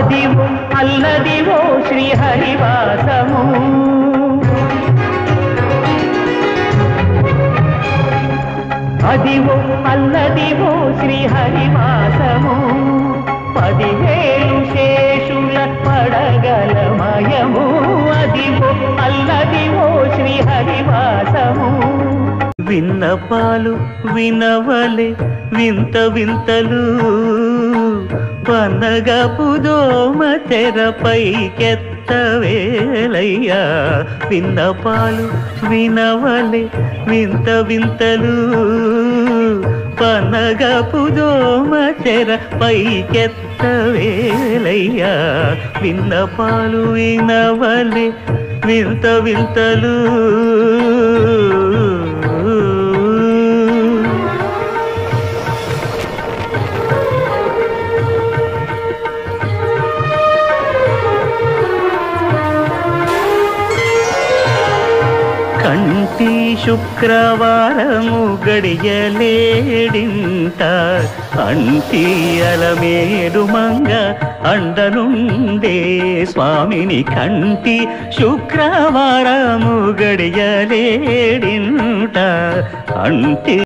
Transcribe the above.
అదివో అల్లదివో శ్రీహరివాసము అదివో అల్లదివో శ్రీహరివాసము పదివేలు శేషుల పడగలమయము అదివో అల్లదివో శ్రీహరివాసము విన్నపాలు వినవలే వింత వింతలు పన్నగపు దోమ తెరపైకెత్తవేలయ్యా విన్నపాలు వినవలే వింత వింతలు పన్నగపు దోమ తెర పైకెత్తవేలయ్యా విన్నపాలు వినవలే వింత వింతలు కంటి శుక్రవారము గడియలేడింట అంటి అలమేడు మంగ అండనుండే స్వామిని కంటి శుక్రవారము గడియలేడింట అంటి